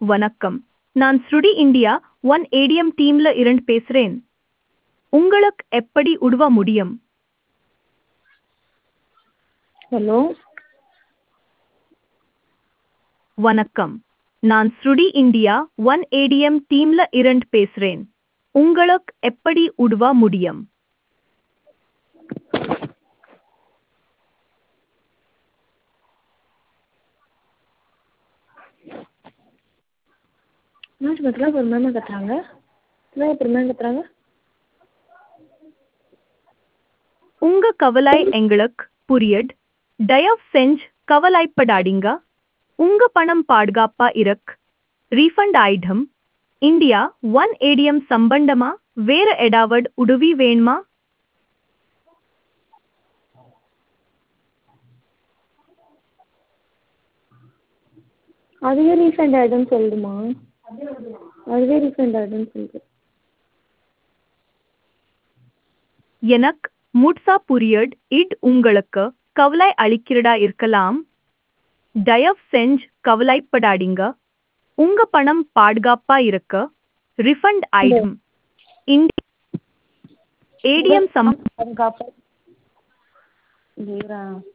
வணக்கம் நான் ஸ்ருடி இந்தியா ஒன் ஏடிஎம் டீம்ல இருந்து பேசுறேன் உங்களுக்கு எப்படி உதவ முடியும் ஹலோ வணக்கம் நான் ஸ்ருடி இந்தியா ஒன் ஏடிஎம் டீம்ல இருந்து பேசுறேன் உங்களுக்கு எப்படி உதவ முடியும் என்னாச்சு பத்தல பொறுமையாக கத்துறாங்க என்ன பொறுமையாக கத்துறாங்க உங்க கவலை எங்களுக்கு புரியுது தயவு செஞ்சு கவலைப்படாதீங்க உங்க பணம் பாதுகாப்பா இருக்கு ரீஃபண்ட் ஆயிடும் இந்தியா ஒன் ஏடிஎம் சம்பந்தமா வேற ஏதாவது உதவி வேணுமா அதுவே ரீஃபண்ட் ஆகிடும்னு சொல்லுமா அதுவே ரீஃபண்ட் ஆகிடும்னு சொல்லுது எனக்கு முட்சா புரியுது இது உங்களுக்கு கவலை அளிக்கிறதா இருக்கலாம் தயவு செஞ்சு கவலைப்படாதீங்க உங்க பணம் பாதுகாப்பா இருக்க ரிஃபண்ட் ஆயிடும் இந்தியா ஏடிஎம் சம் பாதுகாப்பு ஜீரா